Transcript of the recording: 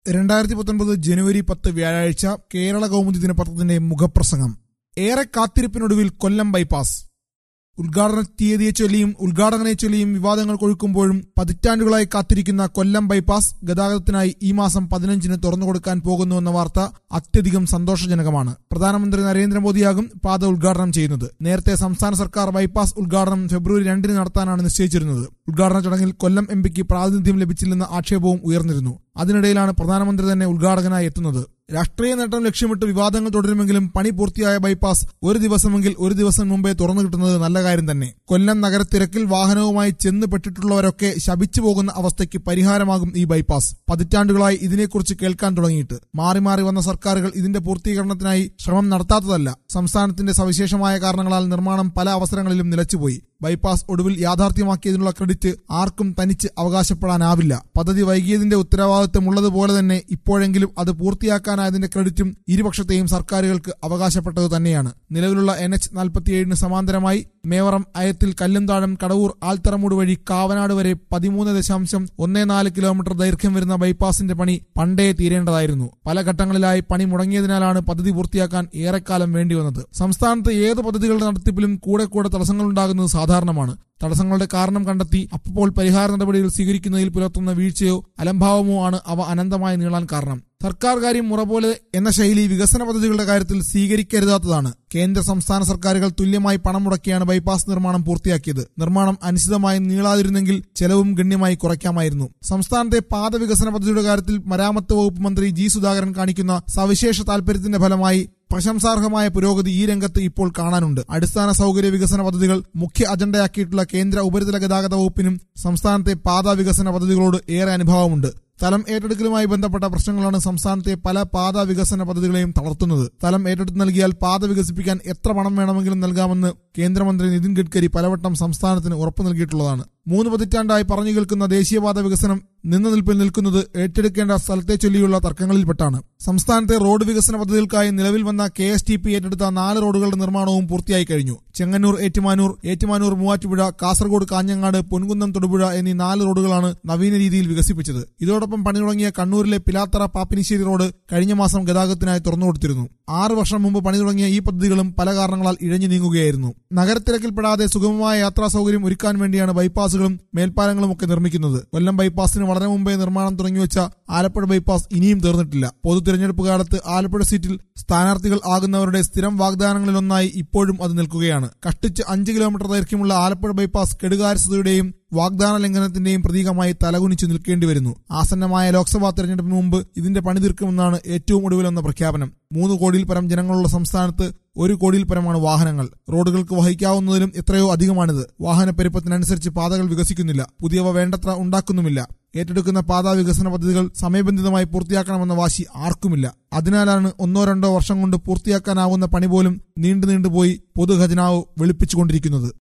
രണ്ടായിരത്തി പത്തൊൻപത് ജനുവരി പത്ത് വ്യാഴാഴ്ച കേരള കൗമുദി ദിനപത്രത്തിന്റെ മുഖപ്രസംഗം ഏറെ കാത്തിരിപ്പിനൊടുവിൽ കൊല്ലം ബൈപ്പാസ് ഉദ്ഘാടന തീയതിയെ ചൊല്ലിയും ഉദ്ഘാടകനെ ചൊല്ലിയും വിവാദങ്ങൾ കൊഴുക്കുമ്പോഴും പതിറ്റാണ്ടുകളായി കാത്തിരിക്കുന്ന കൊല്ലം ബൈപ്പാസ് ഗതാഗതത്തിനായി ഈ മാസം പതിനഞ്ചിന് തുറന്നുകൊടുക്കാൻ പോകുന്നുവെന്ന വാർത്ത അത്യധികം സന്തോഷജനകമാണ് പ്രധാനമന്ത്രി നരേന്ദ്രമോദിയാകും പാത ഉദ്ഘാടനം ചെയ്യുന്നത് നേരത്തെ സംസ്ഥാന സർക്കാർ ബൈപ്പാസ് ഉദ്ഘാടനം ഫെബ്രുവരി രണ്ടിന് നടത്താനാണ് നിശ്ചയിച്ചിരുന്നത് ഉദ്ഘാടന ചടങ്ങിൽ കൊല്ലം എം പിക്ക് പ്രാതിനിധ്യം ലഭിച്ചില്ലെന്ന ആക്ഷേപവും ഉയർന്നിരുന്നു അതിനിടയിലാണ് പ്രധാനമന്ത്രി തന്നെ ഉദ്ഘാടകനായി എത്തുന്നത് രാഷ്ട്രീയ നേട്ടം ലക്ഷ്യമിട്ട് വിവാദങ്ങൾ തുടരുമെങ്കിലും പണി പൂർത്തിയായ ബൈപ്പാസ് ഒരു ദിവസമെങ്കിൽ ഒരു ദിവസം മുമ്പേ തുറന്നു കിട്ടുന്നത് നല്ല കാര്യം തന്നെ കൊല്ലം നഗരത്തിരക്കിൽ വാഹനവുമായി ചെന്ന് പെട്ടിട്ടുള്ളവരൊക്കെ ശപിച്ചു പോകുന്ന അവസ്ഥയ്ക്ക് പരിഹാരമാകും ഈ ബൈപ്പാസ് പതിറ്റാണ്ടുകളായി ഇതിനെക്കുറിച്ച് കേൾക്കാൻ തുടങ്ങിയിട്ട് മാറി മാറി വന്ന സർക്കാരുകൾ ഇതിന്റെ പൂർത്തീകരണത്തിനായി ശ്രമം നടത്താത്തതല്ല സംസ്ഥാനത്തിന്റെ സവിശേഷമായ കാരണങ്ങളാൽ നിർമ്മാണം പല അവസരങ്ങളിലും നിലച്ചുപോയി ബൈപ്പാസ് ഒടുവിൽ യാഥാർത്ഥ്യമാക്കിയതിനുള്ള ക്രെഡിറ്റ് ആർക്കും തനിച്ച് അവകാശപ്പെടാനാവില്ല പദ്ധതി വൈകിയതിന്റെ ഉത്തരവാദിത്തം ഉള്ളതുപോലെ തന്നെ ഇപ്പോഴെങ്കിലും അത് പൂർത്തിയാക്കാനായതിന്റെ ക്രെഡിറ്റും ഇരുപക്ഷത്തെയും സർക്കാരുകൾക്ക് അവകാശപ്പെട്ടത് തന്നെയാണ് നിലവിലുള്ള എൻ എച്ച് നാൽപ്പത്തിയേഴിന് സമാന്തരമായി മേവറം അയത്തിൽ കല്ലുംതാഴം കടവൂർ ആൽത്തറമൂട് വഴി കാവനാട് വരെ പതിമൂന്ന് ദശാംശം ഒന്നേ നാല് കിലോമീറ്റർ ദൈർഘ്യം വരുന്ന ബൈപ്പാസിന്റെ പണി പണ്ടേ തീരേണ്ടതായിരുന്നു പല ഘട്ടങ്ങളിലായി പണി മുടങ്ങിയതിനാലാണ് പദ്ധതി പൂർത്തിയാക്കാൻ ഏറെക്കാലം വേണ്ടിവന്നത് സംസ്ഥാനത്ത് ഏത് പദ്ധതികളുടെ നടത്തിപ്പിലും കൂടെ കൂടെ തടസ്സങ്ങളുണ്ടാകുന്നത് സാധാരണമാണ് തടസ്സങ്ങളുടെ കാരണം കണ്ടെത്തി അപ്പോൾ പരിഹാര നടപടികൾ സ്വീകരിക്കുന്നതിൽ പുലർത്തുന്ന വീഴ്ചയോ അലംഭാവമോ ആണ് അവ അനന്തമായി നീളാൻ കാരണം സർക്കാർ കാര്യം മുറ പോലെ എന്ന ശൈലി വികസന പദ്ധതികളുടെ കാര്യത്തിൽ സ്വീകരിക്കരുതാത്തതാണ് കേന്ദ്ര സംസ്ഥാന സർക്കാരുകൾ തുല്യമായി പണം മുടക്കിയാണ് ബൈപ്പാസ് നിർമ്മാണം പൂർത്തിയാക്കിയത് നിർമ്മാണം അനിശ്ചിതമായി നീളാതിരുന്നെങ്കിൽ ചെലവും ഗണ്യമായി കുറയ്ക്കാമായിരുന്നു സംസ്ഥാനത്തെ പാത വികസന പദ്ധതിയുടെ കാര്യത്തിൽ മരാമത്ത് വകുപ്പ് മന്ത്രി ജി സുധാകരൻ കാണിക്കുന്ന സവിശേഷ താൽപര്യത്തിന്റെ ഫലമായി പ്രശംസാർഹമായ പുരോഗതി ഈ രംഗത്ത് ഇപ്പോൾ കാണാനുണ്ട് അടിസ്ഥാന സൗകര്യ വികസന പദ്ധതികൾ മുഖ്യ അജണ്ടയാക്കിയിട്ടുള്ള കേന്ദ്ര ഉപരിതല ഗതാഗത വകുപ്പിനും സംസ്ഥാനത്തെ പാതാ വികസന പദ്ധതികളോട് ഏറെ അനുഭവമുണ്ട് സ്ഥലം ഏറ്റെടുക്കലുമായി ബന്ധപ്പെട്ട പ്രശ്നങ്ങളാണ് സംസ്ഥാനത്തെ പല പാത വികസന പദ്ധതികളെയും തളർത്തുന്നത് സ്ഥലം ഏറ്റെടുത്ത് നൽകിയാൽ പാത വികസിപ്പിക്കാൻ എത്ര പണം വേണമെങ്കിലും നൽകാമെന്ന് കേന്ദ്രമന്ത്രി നിതിൻ ഗഡ്കരി പലവട്ടം സംസ്ഥാനത്തിന് ഉറപ്പു നൽകിയിട്ടുള്ളതാണ് മൂന്ന് പതിറ്റാണ്ടായി പറഞ്ഞു കേൾക്കുന്ന ദേശീയപാത വികസനം നിന്ന നിൽപ്പിൽ നിൽക്കുന്നത് ഏറ്റെടുക്കേണ്ട സ്ഥലത്തെ ചൊല്ലിയുള്ള തർക്കങ്ങളിൽപ്പെട്ടാണ് സംസ്ഥാനത്തെ റോഡ് വികസന പദ്ധതികൾക്കായി നിലവിൽ വന്ന കെ എസ് ടി പി ഏറ്റെടുത്ത നാല് റോഡുകളുടെ നിർമ്മാണവും പൂർത്തിയായി കഴിഞ്ഞു ചെങ്ങന്നൂർ ഏറ്റുമാനൂർ ഏറ്റുമാനൂർ മൂവാറ്റുപുഴ കാസർഗോഡ് കാഞ്ഞങ്ങാട് പൊൻകുന്നം തൊടുപുഴ എന്നീ നാല് റോഡുകളാണ് നവീന രീതിയിൽ വികസിപ്പിച്ചത് ഇതോടൊപ്പം പണി തുടങ്ങിയ കണ്ണൂരിലെ പിലാത്തറ പാപ്പിനിശ്ശേരി റോഡ് കഴിഞ്ഞ മാസം ഗതാഗതത്തിനായി തുറന്നുകൊടുത്തിരുന്നു ആറ് വർഷം മുമ്പ് പണി തുടങ്ങിയ ഈ പദ്ധതികളും പല കാരണങ്ങളാൽ ഇഴഞ്ഞു നീങ്ങുകയായിരുന്നു നഗരത്തിരക്കിൽപ്പെടാതെ സുഗമമായ യാത്രാ സൗകര്യം ഒരുക്കാൻ വേണ്ടിയാണ് ബൈപ്പാസുകളും മേൽപ്പാലങ്ങളും ഒക്കെ നിർമ്മിക്കുന്നത് കൊല്ലം ബൈപ്പാസിന് വളരെ മുമ്പേ നിർമ്മാണം തുടങ്ങിവെച്ച ആലപ്പുഴ ബൈപ്പാസ് ഇനിയും തീർന്നിട്ടില്ല പൊതു തിരഞ്ഞെടുപ്പ് കാലത്ത് ആലപ്പുഴ സീറ്റിൽ സ്ഥാനാർത്ഥികൾ ആകുന്നവരുടെ സ്ഥിരം വാഗ്ദാനങ്ങളിലൊന്നായി ഇപ്പോഴും അത് നിൽക്കുകയാണ് കഷ്ടിച്ച് അഞ്ച് കിലോമീറ്റർ ദൈർഘ്യമുള്ള ആലപ്പുഴ ബൈപ്പാസ് കെടുകാര്യസ്ഥതയുടെയും വാഗ്ദാന ലംഘനത്തിന്റെയും പ്രതീകമായി തലകുനിച്ചു നിൽക്കേണ്ടി വരുന്നു ആസന്നമായ ലോക്സഭാ തെരഞ്ഞെടുപ്പിന് മുമ്പ് ഇതിന്റെ പണി തീർക്കുമെന്നാണ് ഏറ്റവും ഒടുവിലെന്ന പ്രഖ്യാപനം മൂന്ന് കോടിയിൽ പരം ജനങ്ങളുള്ള സംസ്ഥാനത്ത് ഒരു കോടിയിൽ പരമാണ് വാഹനങ്ങൾ റോഡുകൾക്ക് വഹിക്കാവുന്നതിലും എത്രയോ അധികമാണിത് വാഹനപ്പെരുപ്പത്തിനനുസരിച്ച് പാതകൾ വികസിക്കുന്നില്ല പുതിയവ വേണ്ടത്ര ഉണ്ടാക്കുന്നുമില്ല ഏറ്റെടുക്കുന്ന പാതാ വികസന പദ്ധതികൾ സമയബന്ധിതമായി പൂർത്തിയാക്കണമെന്ന വാശി ആർക്കുമില്ല അതിനാലാണ് ഒന്നോ രണ്ടോ വർഷം കൊണ്ട് പൂർത്തിയാക്കാനാവുന്ന പണി പോലും നീണ്ടു നീണ്ടുപോയി പൊതുഖജനാവ് വെളുപ്പിച്ചുകൊണ്ടിരിക്കുന്നത്